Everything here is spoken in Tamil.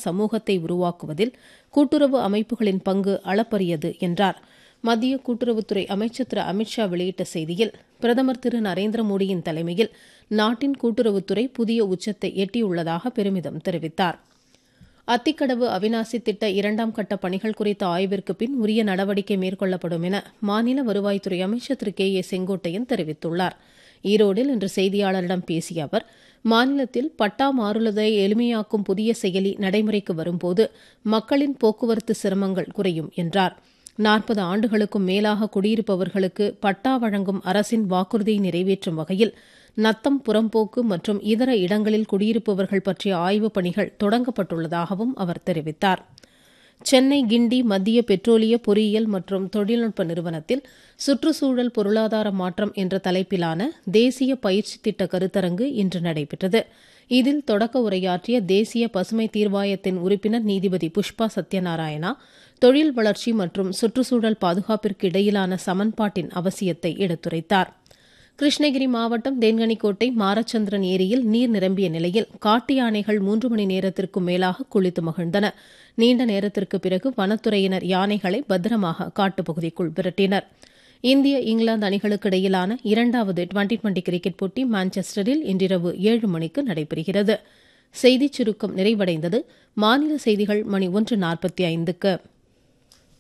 சமூகத்தை உருவாக்குவதில் கூட்டுறவு அமைப்புகளின் பங்கு அளப்பரியது என்றார் மத்திய கூட்டுறவுத்துறை அமைச்சர் திரு அமித்ஷா வெளியிட்ட செய்தியில் பிரதமர் திரு நரேந்திர மோடியின் தலைமையில் நாட்டின் கூட்டுறவுத்துறை புதிய உச்சத்தை எட்டியுள்ளதாக பெருமிதம் தெரிவித்தார் அத்திக்கடவு அவினாசி திட்ட இரண்டாம் கட்ட பணிகள் குறித்த ஆய்விற்கு பின் உரிய நடவடிக்கை மேற்கொள்ளப்படும் என மாநில வருவாய்த்துறை அமைச்சர் திரு கே ஏ செங்கோட்டையன் தெரிவித்துள்ளார் ஈரோடில் இன்று செய்தியாளரிடம் பேசிய அவர் மாநிலத்தில் பட்டா மாறுவதை எளிமையாக்கும் புதிய செயலி நடைமுறைக்கு வரும்போது மக்களின் போக்குவரத்து சிரமங்கள் குறையும் என்றார் நாற்பது ஆண்டுகளுக்கும் மேலாக குடியிருப்பவர்களுக்கு பட்டா வழங்கும் அரசின் வாக்குறுதியை நிறைவேற்றும் வகையில் நத்தம் புறம்போக்கு மற்றும் இதர இடங்களில் குடியிருப்பவர்கள் பற்றிய ஆய்வுப் பணிகள் தொடங்கப்பட்டுள்ளதாகவும் அவர் தெரிவித்தார் சென்னை கிண்டி மத்திய பெட்ரோலிய பொறியியல் மற்றும் தொழில்நுட்ப நிறுவனத்தில் சுற்றுச்சூழல் பொருளாதார மாற்றம் என்ற தலைப்பிலான தேசிய பயிற்சி திட்ட கருத்தரங்கு இன்று நடைபெற்றது இதில் தொடக்க உரையாற்றிய தேசிய பசுமை தீர்வாயத்தின் உறுப்பினர் நீதிபதி புஷ்பா சத்யநாராயணா தொழில் வளர்ச்சி மற்றும் சுற்றுச்சூழல் பாதுகாப்பிற்கு இடையிலான சமன்பாட்டின் அவசியத்தை எடுத்துரைத்தார் கிருஷ்ணகிரி மாவட்டம் தேன்கனிக்கோட்டை மாரச்சந்திரன் ஏரியில் நீர் நிரம்பிய நிலையில் காட்டு யானைகள் மூன்று மணி நேரத்திற்கும் மேலாக குளித்து மகிழ்ந்தன நீண்ட நேரத்திற்கு பிறகு வனத்துறையினர் யானைகளை பத்திரமாக காட்டுப்பகுதிக்குள் விரட்டினர் இந்திய இங்கிலாந்து அணிகளுக்கு இடையிலான இரண்டாவது டுவெண்டி டுவெண்டி கிரிக்கெட் போட்டி மான்செஸ்டரில் இன்றிரவு ஏழு மணிக்கு நடைபெறுகிறது செய்திச் சுருக்கம் நிறைவடைந்தது மாநில செய்திகள் மணி ஒன்று நாற்பத்தி ஐந்துக்கு